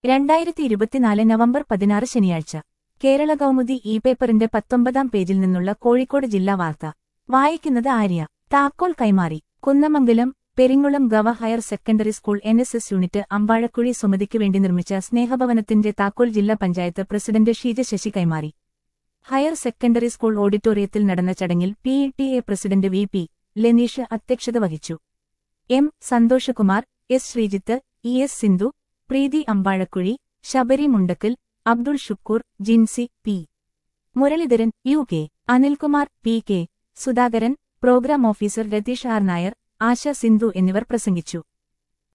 രണ്ടായിരത്തി ഇരുപത്തിനാല് നവംബർ പതിനാറ് ശനിയാഴ്ച കേരള കൗമുദി ഇ പേപ്പറിന്റെ പത്തൊമ്പതാം പേജിൽ നിന്നുള്ള കോഴിക്കോട് ജില്ലാ വാർത്ത വായിക്കുന്നത് ആര്യ താക്കോൽ കൈമാറി Kunnamangalam Peringulam gov higher secondary school N S S unit അമ്പാഴക്കുഴി സുമതിക്ക് വേണ്ടി നിർമ്മിച്ച സ്നേഹഭവനത്തിന്റെ താക്കോൽ ജില്ലാ പഞ്ചായത്ത് പ്രസിഡന്റ് ഷീജ ശശി കൈമാറി ഹയർ സെക്കൻഡറി സ്കൂൾ ഓഡിറ്റോറിയത്തിൽ നടന്ന ചടങ്ങിൽ P E T A president V P Leneesh അധ്യക്ഷത വഹിച്ചു M Santhoshkumar S Sreejith E S Sindhu Preethi Ambazhakkuzhi Sabari Mundakkal Abdul Shukoor Jincy P Muraleedharan U K Anilkumar P K Sudhakaran programme officer Ratheesh R Nair Asha Sindhu എന്നിവർ പ്രസംഗിച്ചു